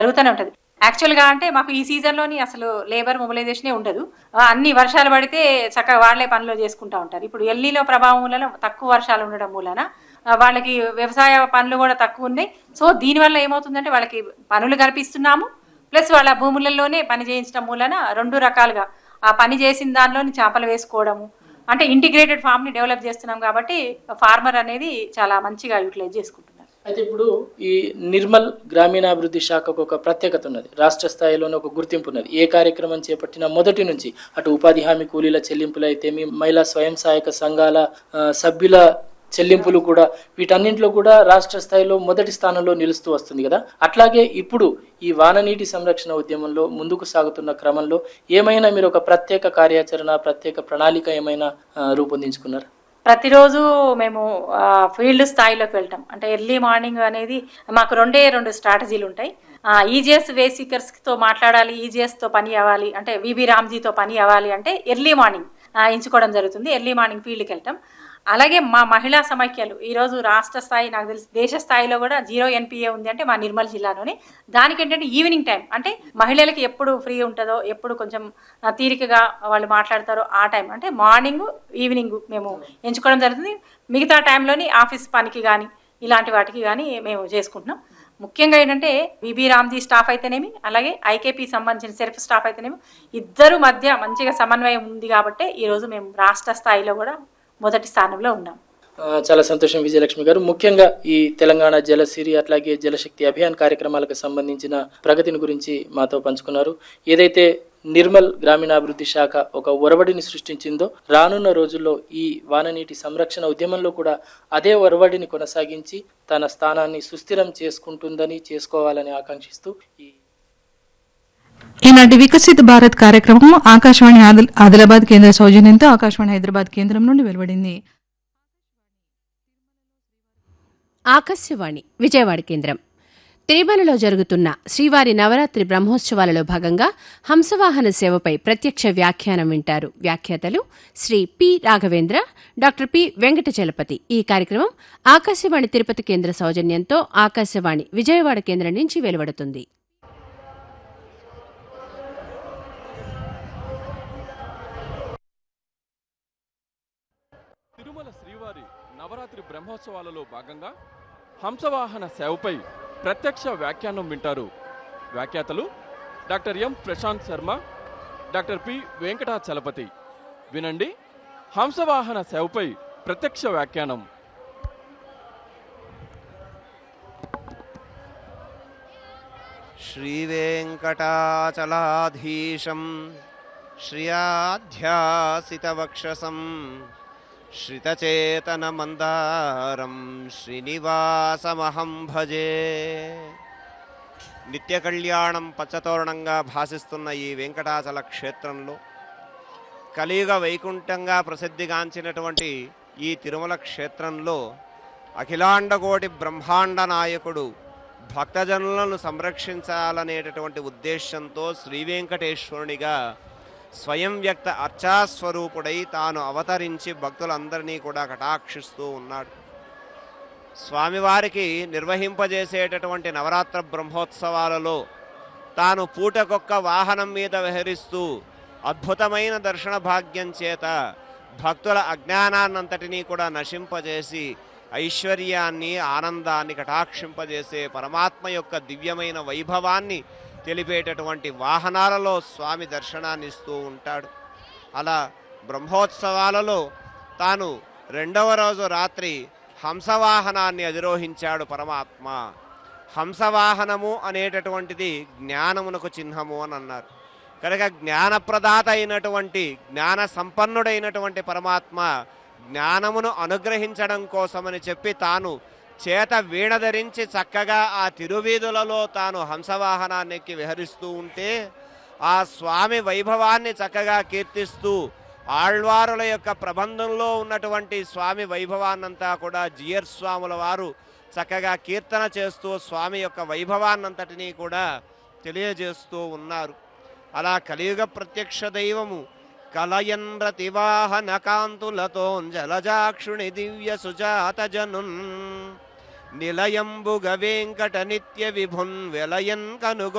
జరుగుతూనే ఉంటుంది యాక్చువల్గా అంటే మాకు ఈ సీజన్లోని అసలు లేబర్ మొబిలైజేషనే ఉండదు ఆ, అన్ని వర్షాలు పడితే చక్కగా వాళ్ళే పనులు చేసుకుంటూ ఉంటారు ఇప్పుడు ఎల్లీలో ప్రభావం వలన తక్కువ వర్షాలు ఉండడం మూలన ఆ, వాళ్ళకి వ్యవసాయ పనులు కూడా తక్కువ ఉన్నాయి సో దీనివల్ల ఏమవుతుందంటే వాళ్ళకి పనులు కల్పిస్తున్నాము ప్లస్ వాళ్ళ భూములలోనే పని చేయించడం మూలన రెండు రకాలుగా ఆ పని చేసిన దానిలోని చేపలు వేసుకోవడము అంటే ఇంటిగ్రేటెడ్ ఫామ్ని డెవలప్ చేస్తున్నాం కాబట్టి ఫార్మర్ అనేది చాలా మంచిగా యూటిలైజ్ చేసుకుంటున్నారు అయితే ఇప్పుడు ఈ నిర్మల్ గ్రామీణాభివృద్ధి శాఖకు ఒక ప్రత్యేకత ఉన్నది రాష్ట్ర స్థాయిలోనే ఒక గుర్తింపు ఉన్నది ఏ కార్యక్రమం చేపట్టిన మొదటి నుంచి అటు ఉపాధి హామీ కూలీల చెల్లింపులు అయితే మీ మహిళా స్వయం సహాయక సంఘాల ఆ, సభ్యుల చెల్లింపులు కూడా వీటన్నింటిలో కూడా రాష్ట్ర స్థాయిలో మొదటి స్థానంలో నిలుస్తూ వస్తుంది కదా అట్లాగే ఇప్పుడు ఈ వాననీటి సంరక్షణ ఉద్యమంలో ముందుకు సాగుతున్న క్రమంలో ఏమైనా మీరు ఒక ప్రత్యేక కార్యాచరణ ప్రత్యేక ప్రణాళిక ఏమైనా ఆ, రూపొందించుకున్నారా ప్రతిరోజు మేము ఆ, ఫీల్డ్ స్థాయిలోకి వెళ్తాం అంటే ఎర్లీ మార్నింగ్ అనేది మాకు రెండే రెండు స్ట్రాటజీలు ఉంటాయి ఈజీఎస్ తో మాట్లాడాలి EGS తో పని అవ్వాలి అంటే విబి రామ్జీతో పని అవ్వాలి అంటే ఎర్లీ మార్నింగ్ ఎంచుకోవడం జరుగుతుంది ఎర్లీ మార్నింగ్ ఫీల్డ్కి వెళ్తాం అలాగే మా మహిళా సమైక్యాలు ఈరోజు రాష్ట్ర స్థాయి నాకు తెలిసి దేశ స్థాయిలో కూడా జీరో ఎన్పిఏ ఉంది అంటే మా నిర్మల్ జిల్లాలోనే దానికి ఏంటంటే ఈవినింగ్ టైం అంటే మహిళలకి ఎప్పుడు ఫ్రీ ఉంటుందో ఎప్పుడు కొంచెం ఆ, తీరికగా వాళ్ళు మాట్లాడతారో ఆ టైం అంటే మార్నింగ్ ఈవినింగ్ మేము ఎంచుకోవడం జరుగుతుంది మిగతా టైంలోని ఆఫీస్ పనికి కానీ ఇలాంటి వాటికి కానీ మేము చేసుకుంటున్నాం ముఖ్యంగా ఏంటంటే విబి రామ్జీ స్టాఫ్ అయితేనేమి అలాగే ఐకేపీ సంబంధించిన సెల్ఫ్ స్టాఫ్ అయితేనేమి ఇద్దరు మధ్య మంచిగా సమన్వయం ఉంది కాబట్టి ఈరోజు మేము రాష్ట్ర స్థాయిలో కూడా మొదటి స్థానంలో ఉన్నాం ఆ, చాలా సంతోషం విజయలక్ష్మి గారు ముఖ్యంగా ఈ తెలంగాణ జలసిరి అట్లాగే జలశక్తి అభియాన్ కార్యక్రమాలకు సంబంధించిన ప్రగతిని గురించి మాతో పంచుకున్నారు ఏదైతే నిర్మల్ గ్రామీణాభివృద్ధి శాఖ ఒక ఒరవడిని సృష్టించిందో రానున్న రోజుల్లో ఈ వాననీటి సంరక్షణ ఉద్యమంలో కూడా అదే ఒరవడిని కొనసాగించి తన స్థానాన్ని సుస్థిరం చేసుకుంటుందని చేసుకోవాలని ఆకాంక్షిస్తూ ఈ ఈనాటి వికసిత్ భారత్ కార్యక్రమం ఆకాశవాణి ఆదిల్- ఆదిలాబాద్ కేంద్ర సౌజన్యంతో ఆకాశవాణి హైదరాబాద్ కేంద్రం నుండి వెలువడింది ఆకాశవాణి విజయవాడ కేంద్రం తిరుమలలో జరుగుతున్న శ్రీవారి నవరాత్రి బ్రహ్మోత్సవాలలో భాగంగా హంసవాహన సేవపై ప్రత్యక్ష వ్యాఖ్యానం వింటారు వ్యాఖ్యాతలు Sri P Raghavendra doctor P Venkatachalapathi ఈ కార్యక్రమం ఆకాశవాణి తిరుపతి కేంద్ర సౌజన్యంతో ఆకాశవాణి విజయవాడ కేంద్రం నుంచి వెలువడుతుంది తిరుమల శ్రీవారి నవరాత్రి బ్రహ్మోత్సవాలలో భాగంగా హంసవాహన సేవపై ప్రత్యక్ష వ్యాఖ్యానం వింటారు వ్యాఖ్యాతలు doctor M Prashanth Sharma doctor P Venkatachalapathi వినండి హంసవాహన సేవపై ప్రత్యక్ష వ్యాఖ్యానం श्रीवेङ्कटाचलाधीशं श्रियाध्यासितवक्षसं श्रितचेतनमन्दारं శ్రీనివాసమహం భజే నిత్య కళ్యాణం పచ్చతోరణంగా భాసిస్తున్న ఈ వెంకటాచల క్షేత్రంలో కలియుగ వైకుంఠంగా ప్రసిద్ధిగాంచినటువంటి ఈ తిరుమల క్షేత్రంలో అఖిలాండకోటి బ్రహ్మాండ నాయకుడు భక్తజనులను సంరక్షించాలనేటటువంటి ఉద్దేశంతో శ్రీ వెంకటేశ్వరునిగా స్వయం వ్యక్త అర్చాస్వరూపుడై తాను అవతరించి భక్తులందరినీ కూడా కటాక్షిస్తూ ఉన్నాడు స్వామివారికి నిర్వహింపజేసేటటువంటి నవరాత్ర బ్రహ్మోత్సవాలలో తాను పూటకొక్క వాహనం మీద విహరిస్తూ అద్భుతమైన దర్శన భాగ్యం చేత భక్తుల అజ్ఞానాన్నంతటినీ కూడా నశింపజేసి ఐశ్వర్యాన్ని ఆనందాన్ని కటాక్షింపజేసే పరమాత్మ యొక్క దివ్యమైన వైభవాన్ని తెలిపేటటువంటి వాహనాలలో స్వామి దర్శనాన్ని ఇస్తూ ఉంటాడు అలా బ్రహ్మోత్సవాలలో తాను రెండవ రోజు రాత్రి హంసవాహనాన్ని అధిరోహించాడు పరమాత్మ హంసవాహనము అనేటటువంటిది జ్ఞానమునకు చిహ్నము అని అన్నారు కనుక జ్ఞానప్రదాత అయినటువంటి జ్ఞాన సంపన్నుడైనటువంటి పరమాత్మ జ్ఞానమును అనుగ్రహించడం కోసమని చెప్పి తాను చేత వీణ ధరించి చక్కగా ఆ తిరువీధులలో తాను హంసవాహనాన్ని ఎక్కి విహరిస్తూ ఉంటే ఆ స్వామి వైభవాన్ని చక్కగా కీర్తిస్తూ ఆళ్వారుల యొక్క ప్రబంధంలో ఉన్నటువంటి స్వామి వైభవాన్నంతా కూడా జియర్ స్వాముల వారు చక్కగా కీర్తన చేస్తూ స్వామి యొక్క వైభవాన్నంతటినీ కూడా తెలియజేస్తూ ఉన్నారు అలా కలియుగ ప్రత్యక్ష దైవము కలయన్రతివాహన కాంతులతో జలజాక్షుని దివ్య సుజాత జనున్ నిలయంబుగ వెంకట నిత్య విభున్ వెలయన్ కనుగొ